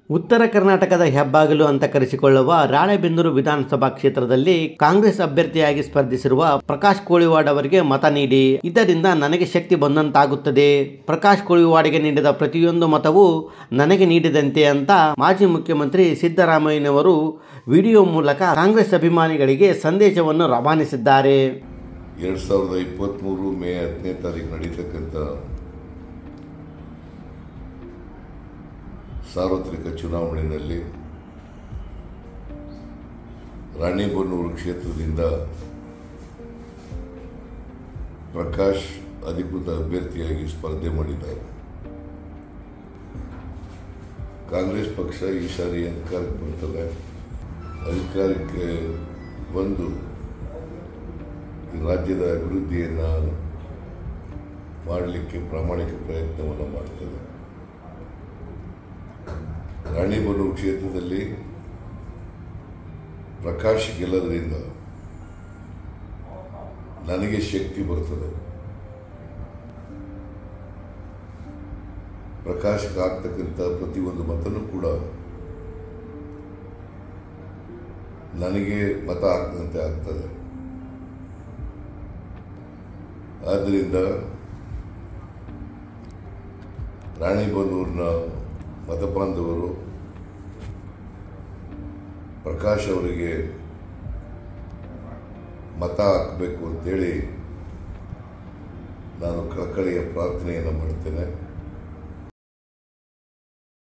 ಉತ್ತರ ಕರ್ನಾಟಕದ ಹೆಬ್ಬಾಗಿಲು ಅಂತ ಕರೆಸಿಕೊಳ್ಳುವ ರಾಣೆಬೆನ್ನೂರು ವಿಧಾನಸಭಾ ಕ್ಷೇತ್ರದಲ್ಲಿ ಕಾಂಗ್ರೆಸ್ ಅಭ್ಯರ್ಥಿಯಾಗಿ ಸ್ಪರ್ಧಿಸಿರುವ ಪ್ರಕಾಶ್ ಕೋಳಿವಾಡ್ ಅವರಿಗೆ ಮತ ನೀಡಿ ಇದರಿಂದ ನನಗೆ ಶಕ್ತಿ ಬಂದಂತಾಗುತ್ತದೆ ಪ್ರಕಾಶ್ ಕೋಳಿವಾಡಿಗೆ ನೀಡಿದ ಪ್ರತಿಯೊಂದು ಮತವು ನನಗೆ ನೀಡಿದಂತೆ ಅಂತ ಮಾಜಿ ಮುಖ್ಯಮಂತ್ರಿ ಸಿದ್ದರಾಮಯ್ಯನವರು ವಿಡಿಯೋ ಮೂಲಕ ಕಾಂಗ್ರೆಸ್ ಅಭಿಮಾನಿಗಳಿಗೆ ಸಂದೇಶವನ್ನು ರವಾನಿಸಿದ್ದಾರೆ ಎರಡು ಸಾವಿರದ ಇಪ್ಪತ್ತ್ಮೂರು ಮೇ ಹತ್ತನೇ ತಾರೀಕು ನಡೀತಕ್ಕಂಥ ಸಾರ್ವತ್ರಿಕ ಚುನಾವಣೆಯಲ್ಲಿ ರಾಣಿಬೆನ್ನೂರು ಕ್ಷೇತ್ರದಿಂದ ಪ್ರಕಾಶ್ ಅಧಿಕೃತ ಅಭ್ಯರ್ಥಿಯಾಗಿ ಸ್ಪರ್ಧೆ ಮಾಡಿದ್ದಾರೆ ಕಾಂಗ್ರೆಸ್ ಪಕ್ಷ ಈ ಸಾರಿ ಅಧಿಕಾರಕ್ಕೆ ಬರ್ತದೆ ಅಧಿಕಾರಕ್ಕೆ ಬಂದು ಈ ರಾಜ್ಯದ ಅಭಿವೃದ್ಧಿಯನ್ನು ಮಾಡಲಿಕ್ಕೆ ಪ್ರಾಮಾಣಿಕ ಪ್ರಯತ್ನವನ್ನು ಮಾಡ್ತದೆ ರಾಣಿಬೆನ್ನೂರು ಕ್ಷೇತ್ರದಲ್ಲಿ ಪ್ರಕಾಶ್ ಗೆಲ್ಲೋದ್ರಿಂದ ನನಗೆ ಶಕ್ತಿ ಬರ್ತದೆ ಪ್ರಕಾಶ್ಗೆ ಆಗ್ತಕ್ಕಂಥ ಪ್ರತಿಯೊಂದು ಮತನೂ ಕೂಡ ನನಗೆ ಮತ ಹಾಕದಂತೆ ಆಗ್ತದೆ ಆದ್ದರಿಂದ ರಾಣಿಬೆನ್ನೂರಿನ ಮತಬಾಂಧವರು ಪ್ರಕಾಶ್ ಅವರಿಗೆ ಮತ ಹಾಕಬೇಕು ಅಂತೇಳಿ ನಾನು ಕಳಕಳಿಯ ಪ್ರಾರ್ಥನೆಯನ್ನು ಮಾಡ್ತೇನೆ